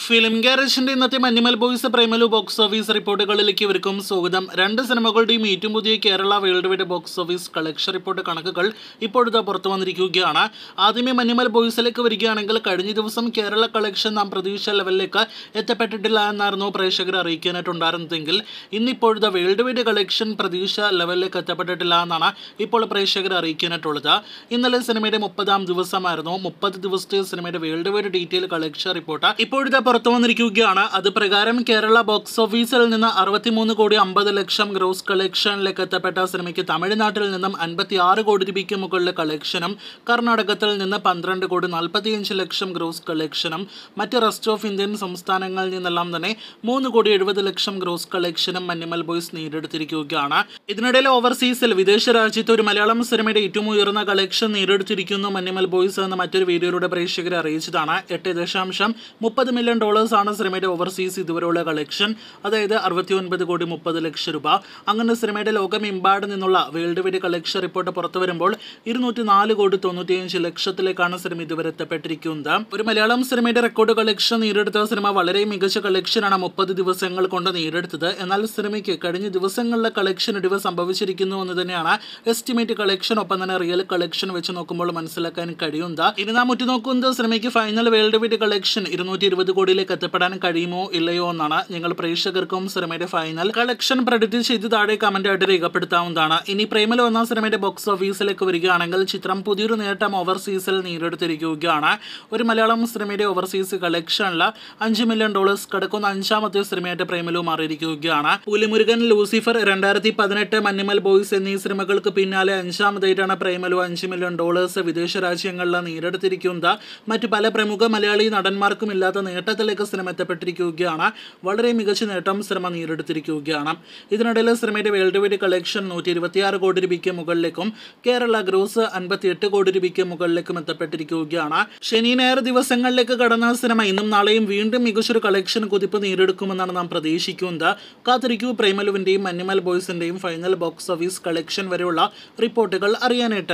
film ഗാരേജിന്റെ ഇന്നത്തെ Manjummel Boys Premalu box office റിപ്പോർട്ടുകളിലേക്ക് ഇവർക്കും സ്വാഗതം രണ്ട് സിനിമകളുടെയും ഏറ്റവും പുതിയ Kerala world wide box office collection report കണക്കുകൾ ഇപ്പോഴത്തെ പുറത്തു വന്നിരിക്കുകയാണ് ആദ്യമേ മഞ്ഞുമൽ ബോയ്സിലേക്ക് വരികയാണെങ്കിൽ കഴിഞ്ഞ ദിവസം കേരള കളക്ഷൻ നാം പ്രതീക്ഷ ലെവലിലേക്ക് എത്തപ്പെട്ടിട്ടില്ല എന്നായിരുന്നു പ്രേക്ഷകർ അറിയിക്കാനായിട്ടുണ്ടായിരുന്നതെങ്കിൽ ഇന്നിപ്പോഴത്തെ വേൾഡ് വൈഡ് കളക്ഷൻ പ്രതീക്ഷ ലെവലിലേക്ക് എത്തപ്പെട്ടിട്ടില്ല എന്നാണ് ഇപ്പോൾ പ്രേക്ഷകർ അറിയിക്കാനായിട്ടുള്ളത് ഇന്നലെ സിനിമയുടെ മുപ്പതാം ദിവസമായിരുന്നു മുപ്പത് ദിവസത്തെ സിനിമയുടെ world wide detail collection report ഇപ്പോഴത്തെ പുറത്തു വന്നിരിക്കുകയാണ് അത് പ്രകാരം കേരള ബോക്സ് ഓഫീസിൽ നിന്ന് അറുപത്തിമൂന്ന് കോടി അമ്പത് ലക്ഷം ഗ്രോസ് കളക്ഷനിലേക്ക് എത്തപ്പെട്ട സിനിമയ്ക്ക് തമിഴ്നാട്ടിൽ നിന്നും അൻപത്തി ആറ് കോടി രൂപയ്ക്ക് മുകളിലെ കളക്ഷനും കർണാടകത്തിൽ നിന്ന് പന്ത്രണ്ട് കോടി നാൽപ്പത്തിയഞ്ച് ലക്ഷം ഗ്രോസ് കളക്ഷനും മറ്റ് റെസ്റ്റ് ഓഫ് ഇന്ത്യൻ സംസ്ഥാനങ്ങളിൽ നിന്നെല്ലാം തന്നെ മൂന്ന് കോടി എഴുപത് ലക്ഷം ഗ്രോസ് കളക്ഷനും മഞ്ഞുമൽ ബോയ്സ് നേടിയെടുത്തിരിക്കുകയാണ് ഇതിനിടയിൽ ഓവർസീസിൽ വിദേശ രാജ്യത്ത് ഒരു മലയാളം സിനിമയുടെ ഏറ്റവും ഉയർന്ന കളക്ഷൻ നേടിയെടുത്തിരിക്കുന്നു മഞ്ഞുമൽ ബോയ്സ് എന്ന മറ്റൊരു വീഡിയോയിലൂടെ പ്രേക്ഷകരെ അറിയിച്ചതാണ് എട്ട് ദശാംശം മുപ്പത് മില്യൺ ഡോളേഴ്സ് ആണ് സിനിമയുടെ ഓവർസീസ് ഇതുവരെയുള്ള കളക്ഷൻ അതായത് അറുപത്തി ഒൻപത് കോടി മുപ്പത് ലക്ഷം രൂപ അങ്ങനെ സിനിമയുടെ ലോകമെമ്പാട് നിന്നുള്ള വേൾഡ് വൈഡ് കളക്ഷൻ റിപ്പോർട്ട് പുറത്തു വരുമ്പോൾ ഇരുന്നൂറ്റി നാല് കോടി തൊണ്ണൂറ്റിയഞ്ച് ലക്ഷത്തിലേക്കാണ് സിനിമ ഇതുവരെ എത്തപ്പെട്ടിരിക്കുന്നത് ഒരു മലയാളം സിനിമയുടെ റെക്കോർഡ് കളക്ഷൻ നേടിയെടുത്ത സിനിമ വളരെ മികച്ച കളക്ഷനാണ് മുപ്പത് ദിവസങ്ങൾ കൊണ്ട് നേടിയെടുത്തത് എന്നാൽ സിനിമയ്ക്ക് കഴിഞ്ഞ ദിവസങ്ങളിലെ കളക്ഷൻ ഇടിവ് സംഭവിച്ചിരിക്കുന്നു എന്ന് തന്നെയാണ് എസ്റ്റിമേറ്റ് കളക്ഷൻ ഒപ്പം തന്നെ റിയൽ കളക്ഷൻ വെച്ച് നോക്കുമ്പോൾ മനസ്സിലാക്കാൻ കഴിയുന്നത് ഇനി നാം ഉറ്റുനോക്കുന്നത് സിനിമയ്ക്ക് ഫൈനൽ വേൾഡ് വൈഡ് കളക്ഷൻ ഇരുന്നൂറ്റി ഇരുപത് കോടിയിലേക്ക് എത്തപ്പെടാൻ കഴിയുമോ ഇല്ലയോ എന്നാണ് ഞങ്ങൾ പ്രേക്ഷകർക്കും സിനിമയുടെ ഫൈനൽ കളക്ഷൻ പ്രഡിക്റ്റ് ചെയ്ത് താഴെ കമന്റ് ആയിട്ട് രേഖപ്പെടുത്താവുന്നതാണ് ഇനി പ്രേമലോ എന്ന സിനിമയുടെ ബോക്സ് ഓഫീസിലേക്ക് വരികയാണെങ്കിൽ ചിത്രം പുതിയൊരു നേട്ടം ഓവർസീസിൽ നേടിയെടുത്തിരിക്കുകയാണ് ഒരു മലയാളം സിനിമയുടെ ഓവർസീസ് കളക്ഷനിൽ അഞ്ച് മില്യൺ ഡോളേഴ്സ് കടക്കുന്ന അഞ്ചാമത്തെ സിനിമയായിട്ട് പ്രേമലു മാറിയിരിക്കുകയാണ് പുലിമുരുകൻ ലൂസിഫർ രണ്ടായിരത്തി പതിനെട്ട് മഞ്ഞുമൽ ബോയ്സ് എന്നീ സിനിമകൾക്ക് പിന്നാലെ അഞ്ചാമതായിട്ടാണ് പ്രേമലു അഞ്ച് മില്യൺ ഡോളേഴ്സ് വിദേശ രാജ്യങ്ങളിൽ നേടിയെടുത്തിരിക്കുന്നത് മറ്റു പല പ്രമുഖ മലയാളി നടന്മാർക്കും ഇല്ലാത്ത നേട്ടത്തിലേക്ക് സിനിമ എത്തപ്പെട്ടിരിക്കുകയാണ് വളരെ മികച്ച നേട്ടം സിനിമ നേടിയെടുത്തിരിക്കുകയാണ് ഇതിനിടയിൽ സിനിമയുടെ വേൾഡ് വൈഡ് കളക്ഷൻ നൂറ്റി ഇരുപത്തിയാറ് കോടി രൂപയ്ക്ക് മുകളിലേക്കും കേരള ഗ്രോസ് അൻപത്തിയെട്ട് കോടി രൂപയ്ക്ക് മുകളിലേക്കും എത്തപ്പെട്ടിരിക്കുകയാണ് ശനി ഞായർ ദിവസങ്ങളിലേക്ക് കടന്ന സിനിമ ഇന്നും നാളെയും വീണ്ടും മികച്ചൊരു കളക്ഷൻ കുതിപ്പ് നേടിയെടുക്കുമെന്നാണ് നാം പ്രതീക്ഷിക്കുന്നത് കാത്തിരിക്കൂ പ്രേമലുവിൻ്റെയും മഞ്ഞുമൽ ബോയ്സിൻ്റെയും ഫൈനൽ ബോക്സ് ഓഫീസ് കളക്ഷൻ വരെയുള്ള റിപ്പോർട്ടുകൾ അറിയാനായിട്ട്